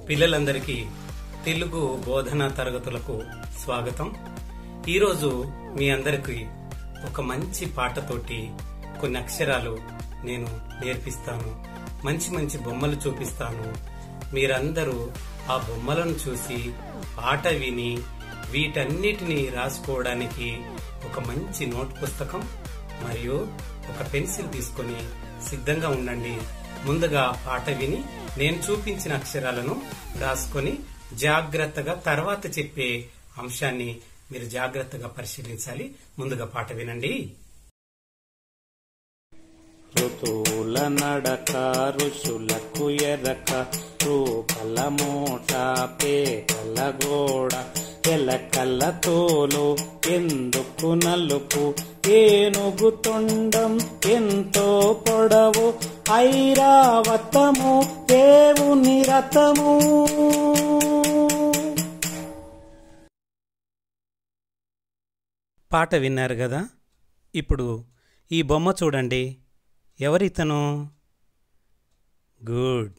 పిల్లలందరికీ తెలుగు బోధనా తరగతులకు స్వాగతం ఈరోజు మీ అందరికి ఒక మంచి పాటతోటి కొన్ని అక్షరాలు నేను నేర్పిస్తాను మంచి మంచి బొమ్మలు చూపిస్తాను మీరందరూ ఆ బొమ్మలను చూసి పాట విని వీటన్నిటిని రాసుకోవడానికి ఒక మంచి నోట్ పుస్తకం మరియు ఒక పెన్సిల్ తీసుకొని సిద్ధంగా ఉండండి ముందుగా పాట విని నేను చూపించిన అక్షరాలను రాసుకొని జాగ్రత్తగా తర్వాత చెప్పే అంశాన్ని మీరు జాగ్రత్తగా పరిశీలించాలి ముందుగా పాట వినండి ఋతువుల నడక ఋషులకు ఎరక రూపల మూట పేకల గోడ ఎలకల తోలు ఎందుకు నలుపు ఏనుగు తొండం ఎంతో పొడవు ఐరావతము దేవుని రథము పాట విన్నారు కదా ఇప్పుడు ఈ బొమ్మ చూడండి ఎవరితను గుడ్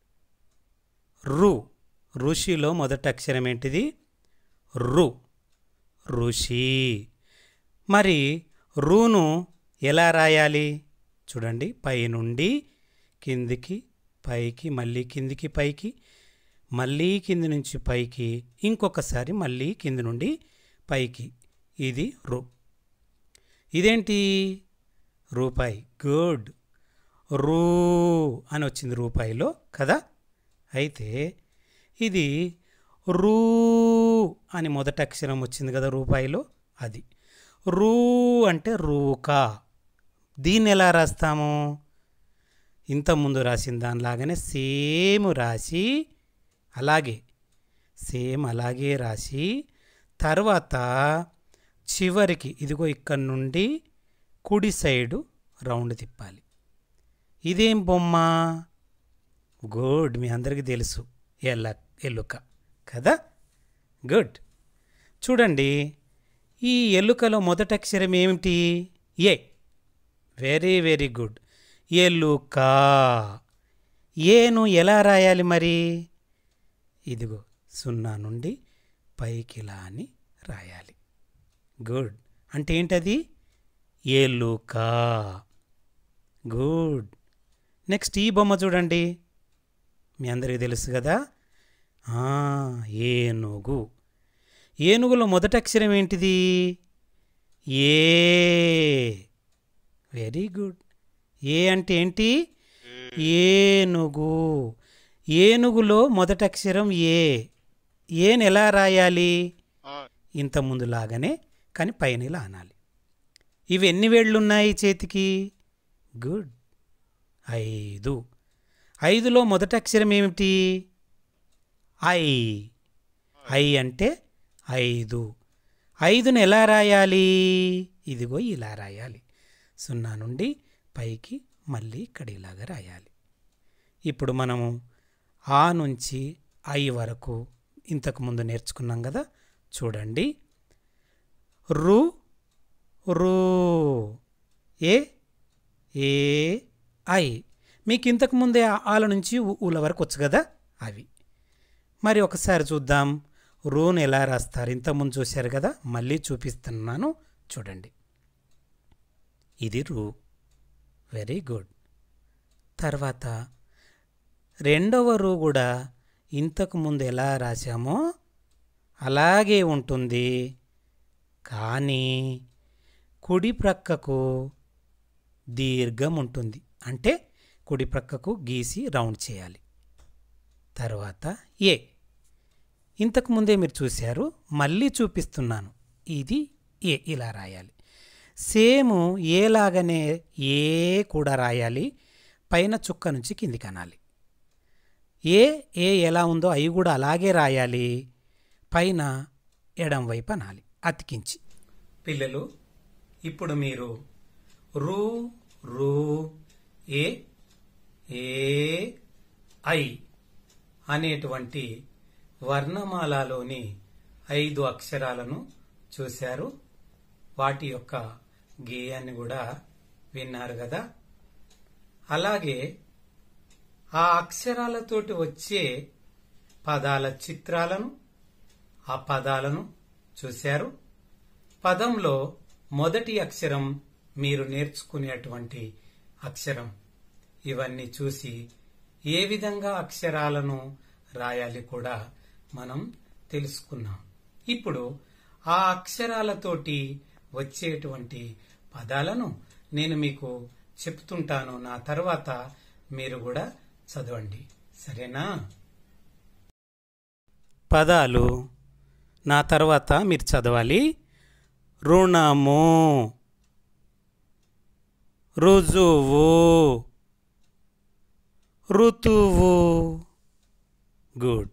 రు ఋషిలో మొదటి అక్షరం ఏంటిది రు ఋషి మరి రూను ఎలా రాయాలి చూడండి పై నుండి కిందికి పైకి మళ్ళీ కిందికి పైకి మళ్ళీ కింది నుంచి పైకి ఇంకొకసారి మళ్ళీ కింది నుండి పైకి ఇది రు ఇదేంటి రూపాయి గుడ్ రూ అని వచ్చింది రూపాయిలో కదా అయితే ఇది రూ అని మొదటి అక్షరం వచ్చింది కదా రూపాయిలో అది రూ అంటే రూకా దీన్ని ఎలా రాస్తాము ఇంత ముందు రాసిన దానిలాగానే సేమ్ రాసి అలాగే సేమ్ అలాగే రాసి తర్వాత చివరికి ఇదిగో ఇక్కడి నుండి కుడి సైడు రౌండ్ తిప్పాలి ఇదేం బొమ్మ గుడ్ మీ అందరికీ తెలుసు ఎల్ల ఎలుక కదా గుడ్ చూడండి ఈ ఎలుకలో మొదటి అక్షరం ఏమిటి ఏ వెరీ వెరీ గుడ్ ఎలుక ఏను ఎలా రాయాలి మరి ఇదిగో సున్నా నుండి పైకి ఇలా అని రాయాలి గుడ్ అంటే ఏంటది ఎలుక గుడ్ నెక్స్ట్ ఈ బొమ్మ చూడండి మీ అందరికీ తెలుసు కదా ఆ, ఏనుగు ఏనుగులో మొదటి అక్షరం ఏంటిది ఏ వెరీ గుడ్ ఏ అంటే ఏంటి ఏనుగు ఏనుగులో మొదటి అక్షరం ఏ ఏని ఎలా రాయాలి ఇంత ముందులాగానే కానీ పైన ఇలా అనాలి ఇవి ఎన్ని వేళ్ళు ఉన్నాయి చేతికి గుడ్ ఐదు ఐదులో మొదటి అక్షరం ఏమిటి ఐ ఐ అంటే ఐదు ఐదుని ఎలా రాయాలి ఇదిగో ఇలా రాయాలి సున్నా నుండి పైకి మళ్ళీ ఇక్కడ ఇలాగా రాయాలి ఇప్పుడు మనము ఆ నుంచి ఐ వరకు ఇంతకుముందు నేర్చుకున్నాం కదా చూడండి రు రు ఏ ఏ ఐ మీకు ఇంతకు ముందే ఆ- ఆల నుంచి ఉ- ఊల వరకు వచ్చు కదా అవి మరి ఒకసారి చూద్దాం రూను ఎలా రాస్తారు ఇంతకుముందు చూశారు కదా మళ్ళీ చూపిస్తున్నాను చూడండి ఇది రూ వెరీ గుడ్ తర్వాత రెండవ రూ కూడా ఇంతకు ముందు ఎలా రాశామో అలాగే ఉంటుంది కానీ కుడి ప్రక్కకు దీర్ఘం ఉంటుంది అంటే కుడి ప్రక్కకు గీసి రౌండ్ చేయాలి తర్వాత ఏ ఇంతకు ముందే మీరు చూశారు మళ్ళీ చూపిస్తున్నాను ఇది ఏ ఇలా రాయాలి సేమ్ ఏలాగానే ఏ కూడా రాయాలి పైన చుక్క నుంచి కిందికి అనాలి ఏ ఏ ఎలా ఉందో అవి కూడా అలాగే రాయాలి పైన ఎడం వైపు అనాలి అతికించి పిల్లలు ఇప్పుడు మీరు రూ రూ ఏ ఏ ఐ అనేటువంటి వర్ణమాలలోని ఐదు అక్షరాలను చూశారు వాటి యొక్క గేయాన్ని కూడా విన్నారు కదా అలాగే ఆ అక్షరాలతోటి వచ్చే పదాల చిత్రాలను ఆ పదాలను చూశారు పదంలో మొదటి అక్షరం మీరు నేర్చుకునేటువంటి అక్షరం ఇవన్నీ చూసి ఏ విధంగా అక్షరాలను రాయాలి కూడా మనం తెలుసుకున్నాం ఇప్పుడు ఆ అక్షరాలతోటి వచ్చేటువంటి పదాలను నేను మీకు చెప్తుంటాను నా తర్వాత మీరు కూడా చదవండి సరేనా పదాలు నా తర్వాత మీరు చదవాలి రుణము రుజువు ఋతువు గుడ్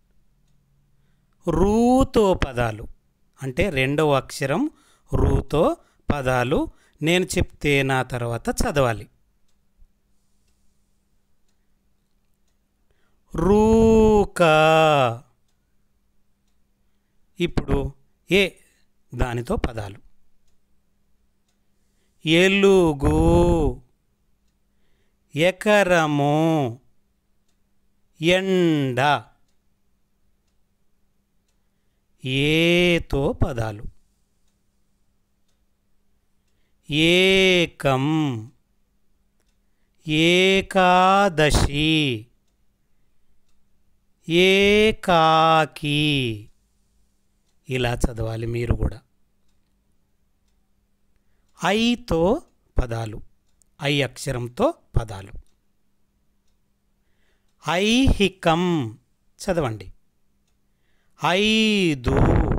రూతో పదాలు అంటే రెండవ అక్షరం రూతో పదాలు నేను చెప్తే నా తర్వాత చదవాలి రూక ఇప్పుడు ఏ దానితో పదాలు ఎలుగు ఎకరము ఎండ ఏతో పదాలు ఏకం ఏకాదశి ఏకాకి ఇలా చదవాలి మీరు కూడా ఐతో పదాలు ఐ అక్షరంతో పదాలు ఐహికం చదవండి ఐదు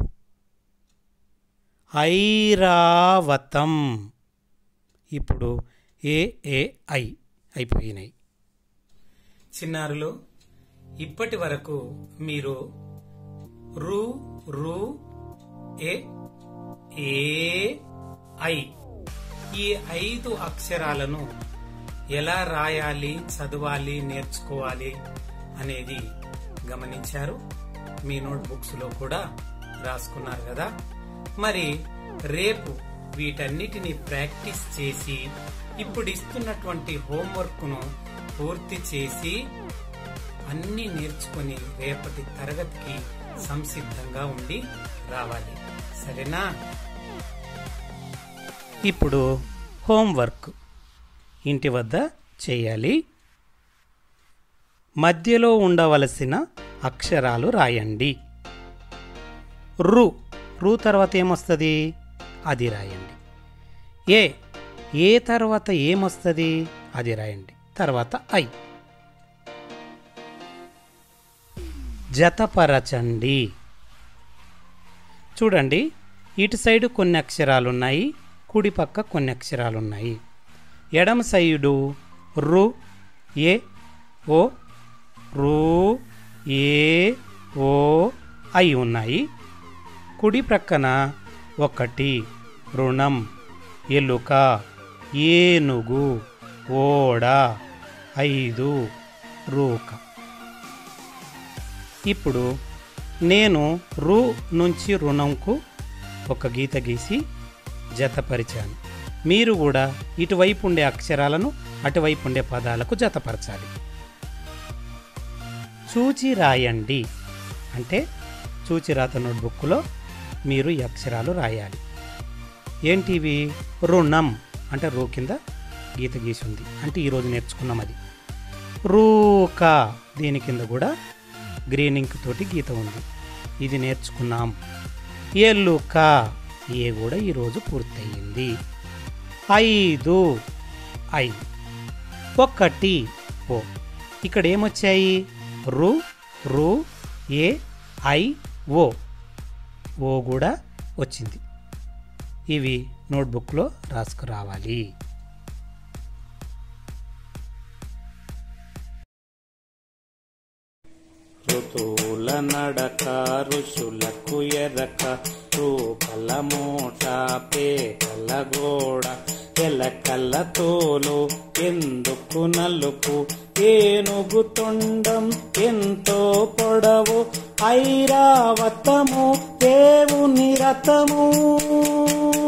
ఐరావతం ఇప్పుడు ఏ ఏ ఐ అయిపోయినాయి చిన్నారులు ఇప్పటి వరకు మీరు రు రు ఏ ఏ ఐ ఈ ఐదు అక్షరాలను ఎలా రాయాలి చదవాలి నేర్చుకోవాలి అనేది గమనించారు మీ నోట్బుక్స్ లో కూడా రాసుకున్నారు కదా మరి రేపు వీటన్నిటిని ప్రాక్టీస్ చేసి ఇప్పుడు ఇస్తున్నటువంటి హోంవర్క్ ను పూర్తి చేసి అన్ని నేర్చుకుని రేపటి తరగతికి సంసిద్ధంగా ఉండి రావాలి సరేనా ఇప్పుడు హోంవర్క్ ఇంటి వద్ద చేయాలి మధ్యలో ఉండవలసిన అక్షరాలు రాయండి రు రు తర్వాత ఏమొస్తుంది అది రాయండి ఏ ఏ తర్వాత ఏమొస్తుంది అది రాయండి తర్వాత ఐ జతపరచండి చూడండి ఇటు సైడు కొన్ని అక్షరాలు ఉన్నాయి కుడి పక్క కొన్ని అక్షరాలు ఉన్నాయి ఎడమ సైడు రు ఏ ఓ రు ఏ ఓ ఐ ఉన్నాయి కుడి ప్రక్కన ఒకటి రుణం ఎలుక ఏనుగు ఓడ ఐదు రూక ఇప్పుడు నేను రు నుంచి రుణంకు ఒక గీత గీసి జతపరిచాను మీరు కూడా ఇటువైపు ఉండే అక్షరాలను అటువైపు ఉండే పదాలకు జతపరచాలి చూచి రాయండి అంటే చూచిరాత నోట్బుక్లో మీరు ఈ అక్షరాలు రాయాలి ఏంటివి రుణం అంటే రూ కింద గీత గీసి ఉంది అంటే ఈరోజు నేర్చుకున్నాం అది రూక దీని కింద కూడా గ్రీన్ ఇంక్ తోటి గీత ఉంది ఇది నేర్చుకున్నాం ఎల్లుక ఏ కూడా ఈరోజు పూర్తయింది ఐదు ఐ ఒకటి ఓ ఇక్కడ ఏమొచ్చాయి రు రు ఏ ఐ ఓ ఓ కూడా వచ్చింది ఇవి నోట్బుక్లో రాసుకురావాలి ఋతువుల నడక ఋషులకు ఎరక రూపల మూట పేకల గోడ ఎలకల తోలు ఎందుకు నలుపు ఏనుగు తొండం ఎంతో పొడవు ఐరావతము దేవుని రథము